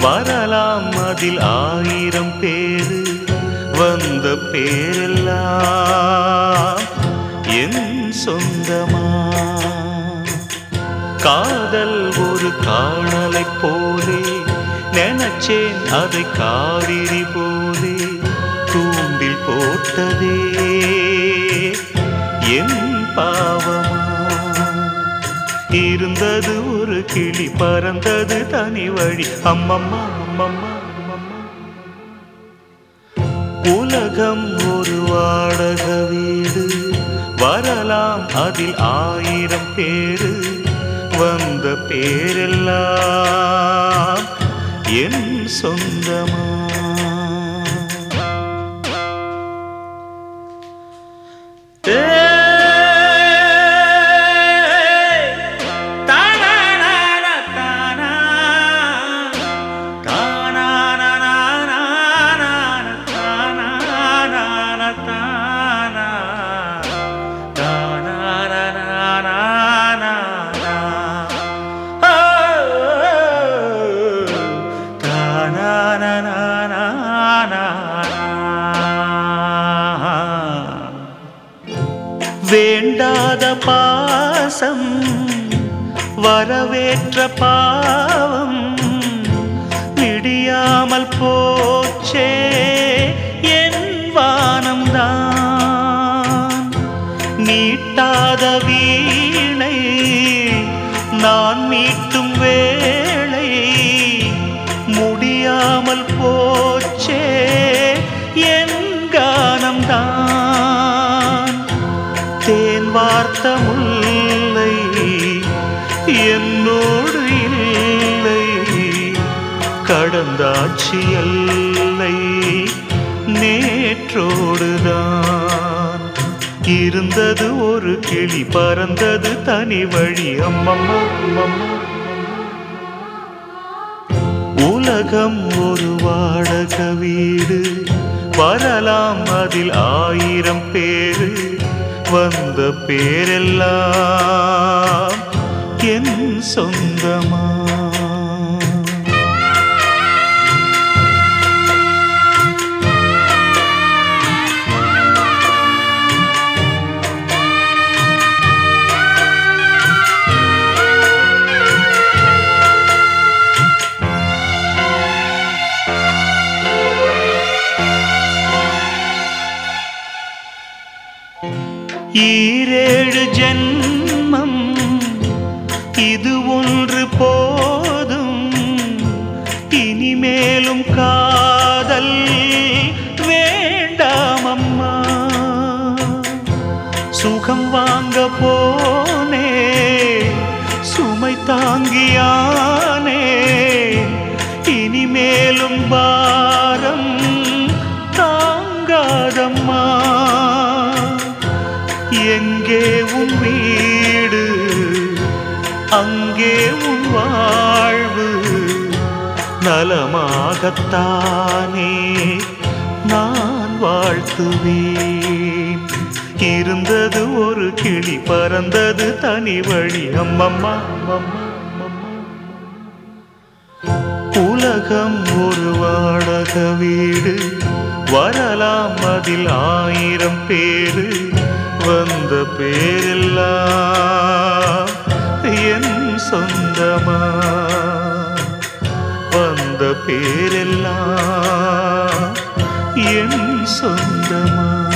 வரலாம் அதில் ஆயிரம் பேரு வந்த பேரெல்லாம் என் சொந்தமா காதல் ஒரு காணலைப் போலே நினைச்சேன் அதை காவிரி போலே தூண்டில் போட்டதே என் பாவமா இருந்தது ஒரு கிளி பறந்தது தனி வழி அம்மம்மா அம்மம்மா அம்மம்மா உலகம் ஒரு வாடக வீடு வரலாம் அதில் ஆயிரம் பேரு வந்த பேரெல்லாம் என் சொந்தமா வேண்டாத பாசம் வரவேற்ற பாவம் விடியாமல் போச்சே என் வானம்தான் நீட்டாத வீணை நான் மீட்டும் வேளை முடியாமல் போச்சே என் கானம்தான் தேன் வார்த்த முல்லை என்னோடு இல்லை கடந்தாட்சி எல்லை நேற்றோடுதான் இருந்தது ஒரு கிளி பறந்தது தனி வழி அம்மம்மா அம்மம்மா உலகம் ஒரு வாடக வீடு வரலாம் அதில் ஆயிரம் பேரு வந்த பேரெல்லாம் என் சொந்தமா ஈரேழு ஜென்மம் இது ஒன்று போதும் இனிமேலும் காதல் வேண்டாம் அம்மா சுகம் வாங்க போனே சுமை தாங்கியானே இனிமேலும் பாரம் தாங்காதம்மா எங்கே உன் வீடு அங்கே உன் வாழ்வு நலமாகத்தானே நான் வாழ்த்துவேன் இருந்தது ஒரு கிளி பறந்தது தனி வழி அம்மம்மா அம்மம்மா அம்மம்மா உலகம் ஒரு வாடக வீடு வரலாம் அதில் ஆயிரம் பேரு வந்த பேரெல்லாம் என் சொந்தமா வந்த பேரெல்லாம் என் சொந்தமா